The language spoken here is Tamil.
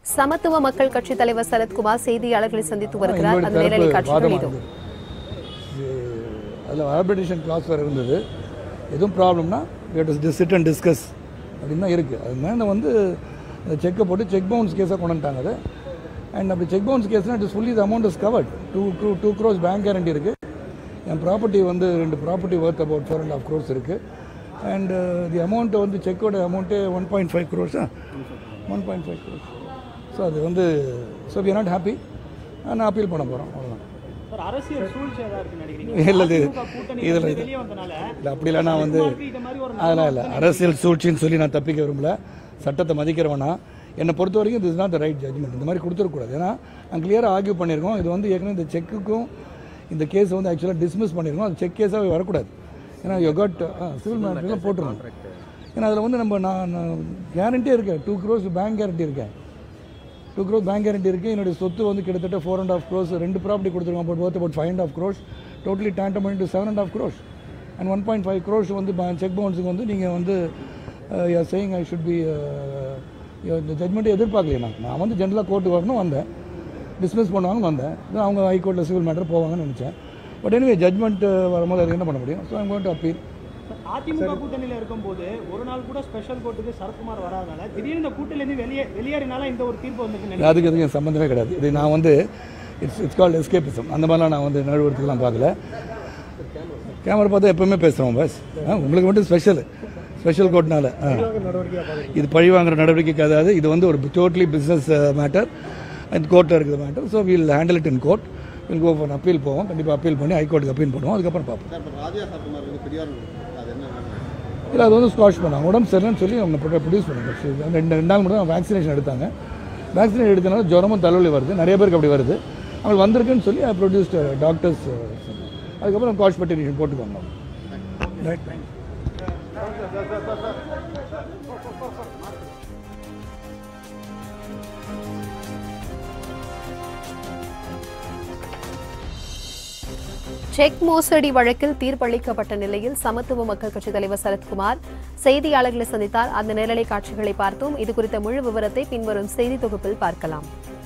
சமத்துவ மக்கள் கட்சி தலைவர் சரத்குமார் செய்தியாளர்களை சந்தித்து வருகிறார் எங்களுடைய அந்த நேரலை தரப்பு காட்சிகள் வாதம் இதோ வந்தது. இது அதில் ஆர்பிட்ரேஷன் கிளாஸ் வேறு இருந்தது எதுவும் ப்ராப்ளம்னா சிட் அண்ட் டிஸ்கஸ் அப்படின்னு தான் இருக்குது அதனால வந்து அந்த செக்கை போட்டு செக் பவுன்ஸ் கேஸாக கொண்டு வந்துட்டாங்க அது அண்ட் அப்படி செக் பவுன்ஸ் கேஸ்னால் it fully the amount is covered two two two crores bank guarantee இருக்குது என் ப்ராப்பர்ட்டி வந்து ரெண்டு property worth about four and half crores இருக்குது அண்ட் தி அமௌண்ட்டு வந்து செக்கோட அமௌண்ட்டு ஒன் பாயிண்ட் ஃபைவ் க்ரோஸா one point five crores so அது வந்து ஸோ வி நாட் ஹாப்பி நான் அப்பீல் பண்ண போகிறோம் அவ்வளோதான் சார் அரசியல் சூழ்ச்சி ஏதாவது இருக்குன்னு நினைக்கிறீங்க இல்லை இது அதிமுக கூட்டணி இதில் வந்து வெளியே வந்தனால இல்லை அப்படிலாம் நான் வந்து இந்த மாதிரி ஒரு அதெல்லாம் இல்லை அரசியல் சூழ்ச்சின்னு சொல்லி நான் தப்பிக்க விரும்பல சட்டத்தை மதிக்கிறவனா என்னை பொறுத்த வரைக்கும் this is not the right judgement இந்த மாதிரி கொடுத்துடக்கூடாது ஏன்னா நான் கிளியராக ஆர்கியூ பண்ணியிருக்கோம் இது வந்து ஏற்கனவே இந்த செக்குக்கும் இந்த கேஸ் வந்து ஆக்சுவலாக டிஸ்மிஸ் பண்ணியிருக்கோம் அது செக் கேஸாகவே வரக்கூடாது ஏன்னா யோ கட் சிவில் மேட்டர்லாம் போட்டுருணும் ஏன்னா அதில் வந்து நம்ம நான் கேரண்டியே இருக்கேன் டூ க்ரோஸ் பேங்க் கேரண்டி இருக்கேன் டூ க்ரோஸ் பேங்க் கேரண்டி இருக்குது என்னுடைய சொத்து வந்து கிட்டத்தட்ட ஃபோர் அண்ட் ஆஃப் க்ரோஸ் ரெண்டு ப்ராப்பர்ட்டி கொடுத்துருக்கோம் about worth about five and half crores totally tandem to seven and half crores and one point five crores வந்து செக் பவுன்ஸுக்கு வந்து நீங்கள் வந்து சேயிங் ஐ ஷுட் பி இந்த ஜட்மெண்ட்டை எதிர்பார்க்கலையே நான் நான் வந்து ஜென்ரலாக கோர்ட்டு வரணும் வந்தேன் டிஸ்மிஸ் பண்ணுவாங்க வந்தேன் then அவங்க ஹைகோர்ட்டில் சிவில் மேட்டர் போவாங்கன்னு நினச்சேன் பட் எனிவே ஜட்மெண்ட் வரும்போது அது என்ன பண்ண முடியும் so I'm going to appeal AIADMK கூட்டணியில இருக்கும்போது ஒரு நாள் கூட ஸ்பெஷல் கோர்ட்டுக்கு சரத்குமார் வராதனால திடீர்னு இந்த கூட்டில இருந்து வெளியே வெளியேறினால இந்த ஒரு தீர்ப்பு வந்துருக்கு அதுக்கு அதுக்கு எனக்கு சம்மந்தமே கிடையாது இது நான் வந்து இட்ஸ் இட்ஸ் கால்ட் எஸ்கேபிசம் அந்த மாதிரிலாம் நான் வந்து நடுவரத்துக்குலாம் பார்க்கல கேமரா பார்த்தா எப்பவுமே பேசுகிறோம் பஸ் ஆ, உங்களுக்கு மட்டும் ஸ்பெஷல் ஸ்பெஷல் கோர்ட்னால ஆ. இது பழி வாங்குற நடவடிக்கை கிடையாது இது வந்து ஒரு டோட்டலி பிஸ்னஸ் மேட்டர் இந்த கோர்ட்டில் இருக்கிற matter so will handle it in court will go for appeal போவோம் கண்டிப்பாக அப்பீல் பண்ணி ஹைகோர்ட்டுக்கு அப்பீல் பண்ணுவோம் அதுக்கப்புறம் பார்ப்போம் சார் இப்போ ராஜா சரத்குமார் வந்து பெரியார் அது என்ன இல்லை அது வந்து ஸ்குவாஷ் பண்ணாங்க உடம்பு சரியில்லைன்னு சொல்லி அவங்க ப்ரொடியூஸ் பண்ணாங்க ரெண்டு ரெண்டு நாள் மட்டும் வேக்சினேஷன் எடுத்தாங்க வேக்சினேஷன் எடுத்தனால ஜுரமும் தலைவலி வருது நிறைய பேருக்கு அப்படி வருது அவங்களுக்கு வந்திருக்குன்னு சொல்லி ப்ரொடியூஸ்ட் டாக்டர்ஸ் அதுக்கப்புறம் காஷ் பெட்டிஷன் போட்டு வந்தோம் ரைட் செக் மோசடி வழக்கில் தீர்ப்பளிக்கப்பட்ட நிலையில் சமத்துவ மக்கள் கட்சி தலைவர் சரத்குமார் செய்தியாளர்களை சந்தித்தார் அந்த நேரலை காட்சிகளை பார்த்தோம் இது குறித்த முழு விவரத்தை பின்வரும் செய்தி தொகுப்பில் பார்க்கலாம்